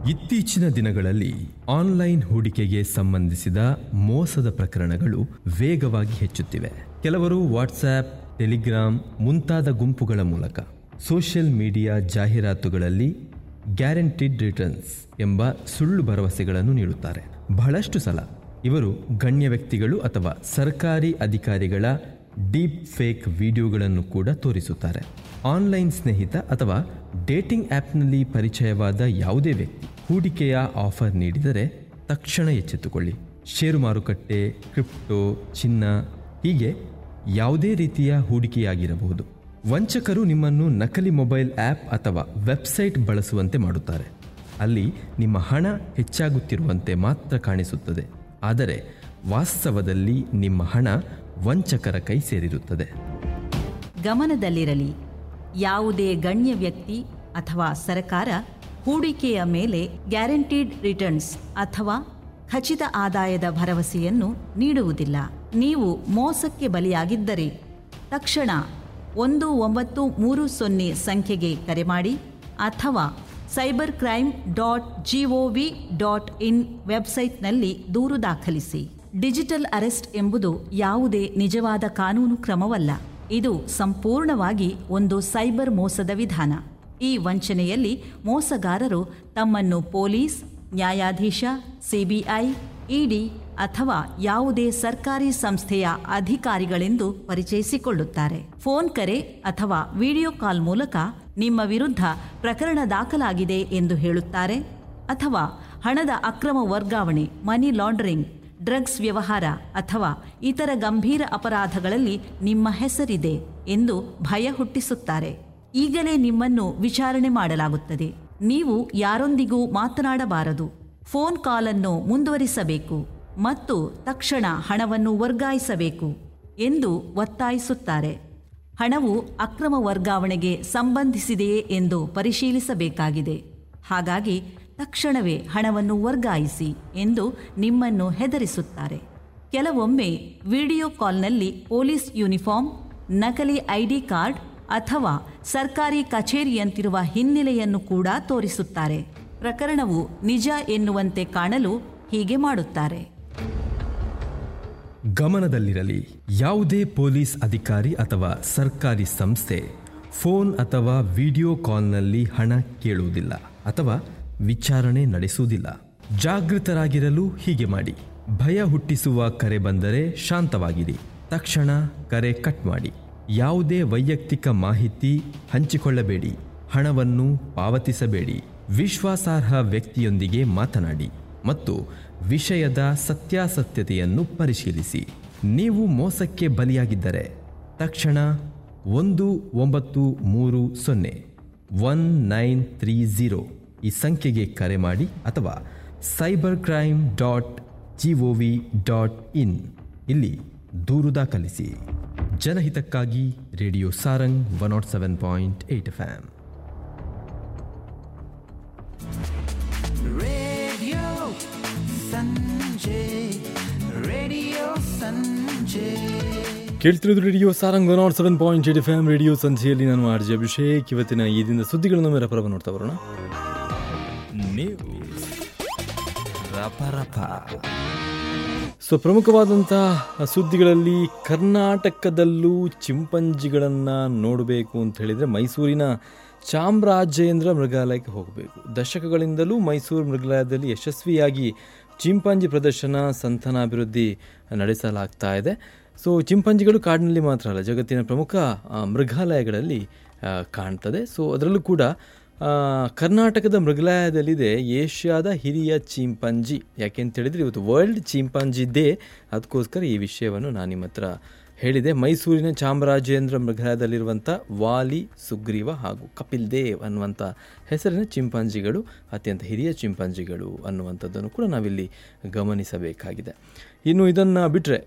ಇತ್ತೀಚಿನ ದಿನಗಳಲ್ಲಿ ಆನ್ಲೈನ್ ಹೂಡಿಕೆಗೆ ಸಂಬಂಧಿಸಿದ ಮೋಸದ ಪ್ರಕರಣಗಳು ವೇಗವಾಗಿ ಹೆಚ್ಚುತ್ತಿವೆ ಕೆಲವರು ವಾಟ್ಸ್ಆಪ್ ಟೆಲಿಗ್ರಾಮ್ ಮುಂತಾದ ಗುಂಪುಗಳ ಮೂಲಕ ಸೋಷಿಯಲ್ ಮೀಡಿಯಾ ಜಾಹೀರಾತುಗಳಲ್ಲಿ ಗ್ಯಾರಂಟಿಡ್ ರಿಟರ್ನ್ಸ್ ಎಂಬ ಸುಳ್ಳು ಭರವಸೆಗಳನ್ನು ನೀಡುತ್ತಾರೆ ಬಹಳಷ್ಟು ಸಲ ಇವರು ಗಣ್ಯ ವ್ಯಕ್ತಿಗಳು ಅಥವಾ ಸರ್ಕಾರಿ ಅಧಿಕಾರಿಗಳ ಡೀಪ್ ಫೇಕ್ ವಿಡಿಯೋಗಳನ್ನು ಕೂಡ ತೋರಿಸುತ್ತಾರೆ ಆನ್ಲೈನ್ ಸ್ನೇಹಿತ ಅಥವಾ ಡೇಟಿಂಗ್ ಆ್ಯಪ್ನಲ್ಲಿ ಪರಿಚಯವಾದ ಯಾವುದೇ ವ್ಯಕ್ತಿ ಹೂಡಿಕೆಯ ಆಫರ್ ನೀಡಿದರೆ ತಕ್ಷಣ ಎಚ್ಚೆತ್ತುಕೊಳ್ಳಿ ಷೇರು ಮಾರುಕಟ್ಟೆ ಕ್ರಿಪ್ಟೋ ಚಿನ್ನ ಹೀಗೆ ಯಾವುದೇ ರೀತಿಯ ಹೂಡಿಕೆಯಾಗಿರಬಹುದು ವಂಚಕರು ನಿಮ್ಮನ್ನು ನಕಲಿ ಮೊಬೈಲ್ ಆ್ಯಪ್ ಅಥವಾ ವೆಬ್ಸೈಟ್ ಬಳಸುವಂತೆ ಮಾಡುತ್ತಾರೆ ಅಲ್ಲಿ ನಿಮ್ಮ ಹಣ ಹೆಚ್ಚಾಗುತ್ತಿರುವಂತೆ ಮಾತ್ರ ಕಾಣಿಸುತ್ತದೆ ಆದರೆ ವಾಸ್ತವದಲ್ಲಿ ನಿಮ್ಮ ಹಣ ವಂಚಕರ ಕೈ ಸೇರಿರುತ್ತದೆ ಗಮನದಲ್ಲಿರಲಿ ಯಾವುದೇ ಗಣ್ಯ ವ್ಯಕ್ತಿ ಅಥವಾ ಸರ್ಕಾರ ಹೂಡಿಕೆಯ ಮೇಲೆ ಗ್ಯಾರಂಟಿಡ್ ರಿಟರ್ನ್ಸ್ ಅಥವಾ ಖಚಿತ ಆದಾಯದ ಭರವಸೆಯನ್ನು ನೀಡುವುದಿಲ್ಲ ನೀವು ಮೋಸಕ್ಕೆ ಬಲಿಯಾಗಿದ್ದರೆ ತಕ್ಷಣ ಒಂದು ಒಂಬತ್ತು ಮೂರು ಸೊನ್ನೆ ಸಂಖ್ಯೆಗೆ ಕರೆ ಮಾಡಿ ಅಥವಾ cyber crime dot G O V dot in ವೆಬ್ಸೈಟ್ನಲ್ಲಿ ದೂರು ದಾಖಲಿಸಿ ಡಿಜಿಟಲ್ ಅರೆಸ್ಟ್ ಎಂಬುದು ಯಾವುದೇ ನಿಜವಾದ ಕಾನೂನು ಕ್ರಮವಲ್ಲ ಇದು ಸಂಪೂರ್ಣವಾಗಿ ಒಂದು ಸೈಬರ್ ಮೋಸದ ವಿಧಾನ ಈ ವಂಚನೆಯಲ್ಲಿ ಮೋಸಗಾರರು ತಮ್ಮನ್ನು ಪೊಲೀಸ್ ನ್ಯಾಯಾಧೀಶ ಸಿಬಿಐ ಇಡಿ ಅಥವಾ ಯಾವುದೇ ಸರ್ಕಾರಿ ಸಂಸ್ಥೆಯ ಅಧಿಕಾರಿಗಳೆಂದು ಪರಿಚಯಿಸಿಕೊಳ್ಳುತ್ತಾರೆ ಫೋನ್ ಕರೆ ಅಥವಾ ವಿಡಿಯೋ ಕಾಲ್ ಮೂಲಕ ನಿಮ್ಮ ವಿರುದ್ಧ ಪ್ರಕರಣ ದಾಖಲಾಗಿದೆ ಎಂದು ಹೇಳುತ್ತಾರೆ ಅಥವಾ ಹಣದ ಅಕ್ರಮ ವರ್ಗಾವಣೆ ಮನಿ ಲಾಂಡರಿಂಗ್ ಡ್ರಗ್ಸ್ ವ್ಯವಹಾರ ಅಥವಾ ಇತರ ಗಂಭೀರ ಅಪರಾಧಗಳಲ್ಲಿ ನಿಮ್ಮ ಹೆಸರಿದೆ ಎಂದು ಭಯ ಹುಟ್ಟಿಸುತ್ತಾರೆ ಈಗಲೇ ನಿಮ್ಮನ್ನು ವಿಚಾರಣೆ ಮಾಡಲಾಗುತ್ತದೆ ನೀವು ಯಾರೊಂದಿಗೂ ಮಾತನಾಡಬಾರದು ಫೋನ್ ಕಾಲನ್ನು ಮುಂದುವರಿಸಬೇಕು ಮತ್ತು ತಕ್ಷಣ ಹಣವನ್ನು ವರ್ಗಾಯಿಸಬೇಕು ಎಂದು ಒತ್ತಾಯಿಸುತ್ತಾರೆ ಹಣವು ಅಕ್ರಮ ವರ್ಗಾವಣೆಗೆ ಸಂಬಂಧಿಸಿದೆಯೇ ಎಂದು ಪರಿಶೀಲಿಸಬೇಕಾಗಿದೆ ಹಾಗಾಗಿ ತಕ್ಷಣವೇ ಹಣವನ್ನು ವರ್ಗಾಯಿಸಿ ಎಂದು ನಿಮ್ಮನ್ನು ಹೆದರಿಸುತ್ತಾರೆ ಕೆಲವೊಮ್ಮೆ ವಿಡಿಯೋ ಕಾಲ್ನಲ್ಲಿ ಪೊಲೀಸ್ ಯೂನಿಫಾರ್ಮ್ ನಕಲಿ ಐಡಿ ಕಾರ್ಡ್ ಅಥವಾ ಸರ್ಕಾರಿ ಕಚೇರಿಯಂತಿರುವ ಹಿನ್ನೆಲೆಯನ್ನು ಕೂಡ ತೋರಿಸುತ್ತಾರೆ ಪ್ರಕರಣವು ನಿಜ ಎನ್ನುವಂತೆ ಕಾಣಲು ಹೀಗೆ ಮಾಡುತ್ತಾರೆ ಗಮನದಲ್ಲಿರಲಿ ಯಾವುದೇ ಪೊಲೀಸ್ ಅಧಿಕಾರಿ ಅಥವಾ ಸರ್ಕಾರಿ ಸಂಸ್ಥೆ ಫೋನ್ ಅಥವಾ ವಿಡಿಯೋ ಕಾಲ್ನಲ್ಲಿ ಹಣ ಕೇಳುವುದಿಲ್ಲ ಅಥವಾ ವಿಚಾರಣೆ ನಡೆಸುವುದಿಲ್ಲ ಜಾಗೃತರಾಗಿರಲು ಹೀಗೆ ಮಾಡಿ ಭಯ ಹುಟ್ಟಿಸುವ ಕರೆ ಬಂದರೆ ಶಾಂತವಾಗಿರಿ ತಕ್ಷಣ ಕರೆ ಕಟ್ ಮಾಡಿ ಯಾವುದೇ ವೈಯಕ್ತಿಕ ಮಾಹಿತಿ ಹಂಚಿಕೊಳ್ಳಬೇಡಿ ಹಣವನ್ನು ಪಾವತಿಸಬೇಡಿ ವಿಶ್ವಾಸಾರ್ಹ ವ್ಯಕ್ತಿಯೊಂದಿಗೆ ಮಾತನಾಡಿ ಮತ್ತು ವಿಷಯದ ಸತ್ಯಾಸತ್ಯತೆಯನ್ನು ಪರಿಶೀಲಿಸಿ ನೀವು ಮೋಸಕ್ಕೆ ಬಲಿಯಾಗಿದ್ದರೆ ತಕ್ಷಣ ಒಂದು ಒಂಬತ್ತು ಮೂರು ಸೊನ್ನೆ ಒನ್ ನೈನ್ ತ್ರೀ ಝೀರೋ ಈ ಸಂಖ್ಯೆಗೆ ಕರೆ ಮಾಡಿ ಅಥವಾ cyber crime dot G O V dot in ಇಲ್ಲಿ ದೂರು ದಾಖಲಿಸಿ ಜನಹಿತಕ್ಕಾಗಿ Radio Sarang one nought seven point eight F M Radio Sanjay, Radio Sanjay. ಕೇಳ್ತಿರೋದು Radio Sarang nought seven point eight F M Radio ಸಂಜೆಯಲ್ಲಿ ನಾನು ಆರ್ ಜೆ ಅಭಿಷೇಕ್ ಇವತ್ತಿನ ಈ ದಿನದ ಸುದ್ದಿಗಳನ್ನು ಮೇರ ಪರವ ನೋಡ್ತಾ ಬರೋಣ ನ್ಯೂಸ್ ಸೊ ಪ್ರಮುಖವಾದಂಥ ಸುದ್ದಿಗಳಲ್ಲಿ ಕರ್ನಾಟಕದಲ್ಲೂ ಚಿಂಪಂಜಿಗಳನ್ನು ನೋಡಬೇಕು ಅಂತ ಹೇಳಿದರೆ ಮೈಸೂರಿನ ಚಾಮರಾಜೇಂದ್ರ ಮೃಗಾಲಯಕ್ಕೆ ಹೋಗಬೇಕು ದಶಕಗಳಿಂದಲೂ ಮೈಸೂರು ಮೃಗಾಲಯದಲ್ಲಿ ಯಶಸ್ವಿಯಾಗಿ ಚಿಂಪಾಂಜಿ ಪ್ರದರ್ಶನ ಸಂತಾನಾಭಿವೃದ್ಧಿ ನಡೆಸಲಾಗ್ತಾ ಇದೆ ಸೊ ಚಿಂಪಾಂಜಿಗಳು ಕಾಡಿನಲ್ಲಿ ಮಾತ್ರ ಅಲ್ಲ ಜಗತ್ತಿನ ಪ್ರಮುಖ ಆ, ಮೃಗಾಲಯಗಳಲ್ಲಿ ಆ, ಕಾಣ್ತದೆ ಸೊ ಅದರಲ್ಲೂ ಕೂಡ ಆ, ಕರ್ನಾಟಕದ ಮೃಗಾಲಯದಲ್ಲಿದೆ ಏಷ್ಯಾದ ಹಿರಿಯ ಚಿಂಪಾಂಜಿ ಯಾಕೆ ಅಂತ ಹೇಳಿದರೆ ಇವತ್ತು ವರ್ಲ್ಡ್ ಚಿಂಪಾಂಜಿ ಡೇ ಅದಕ್ಕೋಸ್ಕರ ಈ ವಿಷಯವನ್ನು ನಾನು ನಿಮ್ಮ ಹತ್ರ ಹೇಳಿದೆ ಮೈಸೂರಿನ ಚಾಮರಾಜೇಂದ್ರ ಮೃಗಾಲಯದಲ್ಲಿರುವಂಥ ವಾಲಿ ಸುಗ್ರೀವ ಹಾಗೂ ಕಪಿಲ್ ದೇವ್ ಅನ್ನುವಂಥ ಹೆಸರಿನ ಚಿಂಪಾಂಜಿಗಳು ಅತ್ಯಂತ ಹಿರಿಯ ಚಿಂಪಾಂಜಿಗಳು ಅನ್ನುವಂಥದ್ದನ್ನು ಕೂಡ ನಾವಿಲ್ಲಿ ಗಮನಿಸಬೇಕಾಗಿದೆ ಇನ್ನು ಇದನ್ನು ಬಿಟ್ಟರೆ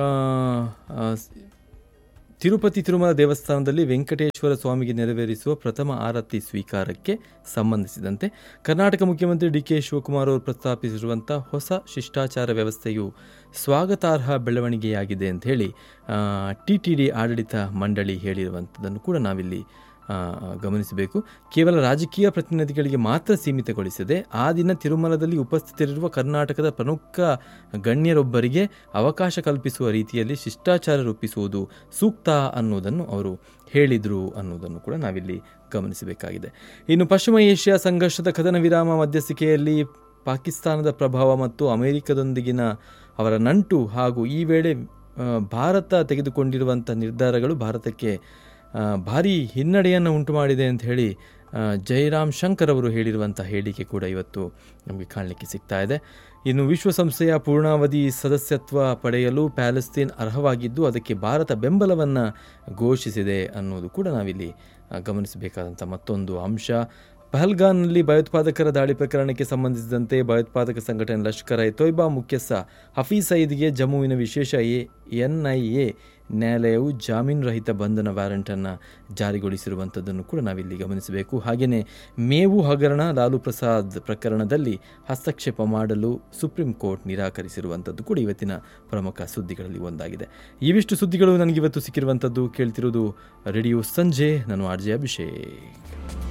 ತಿರುಪತಿ ತಿರುಮಲ ದೇವಸ್ಥಾನದಲ್ಲಿ ವೆಂಕಟೇಶ್ವರ ಸ್ವಾಮಿಗೆ ನೆರವೇರಿಸುವ ಪ್ರಥಮ ಆರತಿ ಸ್ವೀಕಾರಕ್ಕೆ ಸಂಬಂಧಿಸಿದಂತೆ ಕರ್ನಾಟಕ ಮುಖ್ಯಮಂತ್ರಿ ಡಿ ಕೆ ಶಿವಕುಮಾರ್ ಅವರು ಪ್ರಸ್ತಾಪಿಸಿರುವಂಥ ಹೊಸ ಶಿಷ್ಟಾಚಾರ ವ್ಯವಸ್ಥೆಯು ಸ್ವಾಗತಾರ್ಹ ಬೆಳವಣಿಗೆಯಾಗಿದೆ ಅಂತ ಹೇಳಿ ಟಿ ಟಿ ಡಿ ಆಡಳಿತ ಮಂಡಳಿ ಹೇಳಿರುವಂಥದ್ದನ್ನು ಕೂಡ ನಾವಿಲ್ಲಿ ಆ, ಗಮನಿಸಬೇಕು ಕೇವಲ ರಾಜಕೀಯ ಪ್ರತಿನಿಧಿಗಳಿಗೆ ಮಾತ್ರ ಸೀಮಿತಗೊಳಿಸದೆ ಆ ದಿನ ತಿರುಮಲದಲ್ಲಿ ಉಪಸ್ಥಿತರಿರುವ ಕರ್ನಾಟಕದ ಪ್ರಮುಖ ಗಣ್ಯರೊಬ್ಬರಿಗೆ ಅವಕಾಶ ಕಲ್ಪಿಸುವ ರೀತಿಯಲ್ಲಿ ಶಿಷ್ಟಾಚಾರ ರೂಪಿಸುವುದು ಸೂಕ್ತ ಅನ್ನೋದನ್ನು ಅವರು ಹೇಳಿದರು ಅನ್ನೋದನ್ನು ಕೂಡ ನಾವಿಲ್ಲಿ ಗಮನಿಸಬೇಕಾಗಿದೆ ಇನ್ನು ಪಶ್ಚಿಮ ಏಷ್ಯಾ ಸಂಘರ್ಷದ ಕದನ ವಿರಾಮ ಮಧ್ಯಸ್ಥಿಕೆಯಲ್ಲಿ ಪಾಕಿಸ್ತಾನದ ಪ್ರಭಾವ ಮತ್ತು ಅಮೆರಿಕದೊಂದಿಗಿನ ಅವರ ನಂಟು ಹಾಗೂ ಈ ವೇಳೆ ಆ, ಭಾರತ ತೆಗೆದುಕೊಂಡಿರುವಂಥ ನಿರ್ಧಾರಗಳು ಭಾರತಕ್ಕೆ ಆ, ಭಾರಿ ಹಿನ್ನಡೆಯನ್ನು ಉಂಟು ಮಾಡಿದೆ ಅಂತ ಹೇಳಿ ಆ, ಜೈರಾಮ್ ಶಂಕರ್ ಅವರು ಹೇಳಿರುವಂಥ ಹೇಳಿಕೆ ಕೂಡ ಇವತ್ತು ನಮಗೆ ಕಾಣಲಿಕ್ಕೆ ಸಿಗ್ತಾ ಇದೆ ಇನ್ನು ವಿಶ್ವಸಂಸ್ಥೆಯ ಪೂರ್ಣಾವಧಿ ಸದಸ್ಯತ್ವ ಪಡೆಯಲು ಪ್ಯಾಲೆಸ್ತೀನ್ ಅರ್ಹವಾಗಿದ್ದು ಅದಕ್ಕೆ ಭಾರತ ಬೆಂಬಲವನ್ನು ಘೋಷಿಸಿದೆ ಅನ್ನೋದು ಕೂಡ ನಾವಿಲ್ಲಿ ಆ, ಗಮನಿಸಬೇಕಾದಂಥ ಮತ್ತೊಂದು ಅಂಶ ಪಹಲ್ಗಾನ್ನಲ್ಲಿ ಭಯೋತ್ಪಾದಕರ ದಾಳಿ ಪ್ರಕರಣಕ್ಕೆ ಸಂಬಂಧಿಸಿದಂತೆ ಭಯೋತ್ಪಾದಕ ಸಂಘಟನೆ ಲಷ್ಕರ್ ಎ ತೊಯ್ಬಾ ಮುಖ್ಯಸ್ಥ ಹಫೀಜ್ ಸಯೀದ್ಗೆ ಜಮ್ಮುವಿನ ವಿಶೇಷ ಎ ಎನ್ಐಎ ನ್ಯಾಯಾಲಯವು ಜಾಮೀನು ರಹಿತ ಬಂಧನ ವ್ಯಾರಂಟನ್ನು ಜಾರಿಗೊಳಿಸಿರುವಂಥದ್ದನ್ನು ಕೂಡ ನಾವಿಲ್ಲಿ ಗಮನಿಸಬೇಕು ಹಾಗೆಯೇ ಮೇವು ಹಗರಣ ಲಾಲು ಪ್ರಸಾದ್ ಪ್ರಕರಣದಲ್ಲಿ ಹಸ್ತಕ್ಷೇಪ ಮಾಡಲು ಸುಪ್ರೀಂ ಕೋರ್ಟ್ ನಿರಾಕರಿಸಿರುವಂಥದ್ದು ಕೂಡ ಇವತ್ತಿನ ಪ್ರಮುಖ ಸುದ್ದಿಗಳಲ್ಲಿ ಒಂದಾಗಿದೆ ಇವಿಷ್ಟು ಸುದ್ದಿಗಳು ನನಗಿವತ್ತು ಸಿಕ್ಕಿರುವಂಥದ್ದು ಕೇಳ್ತಿರೋದು ರೇಡಿಯೋ ಸಂಜೆ ನಾನು ಆರ್ ಜೆ ಅಭಿಷೇಕ್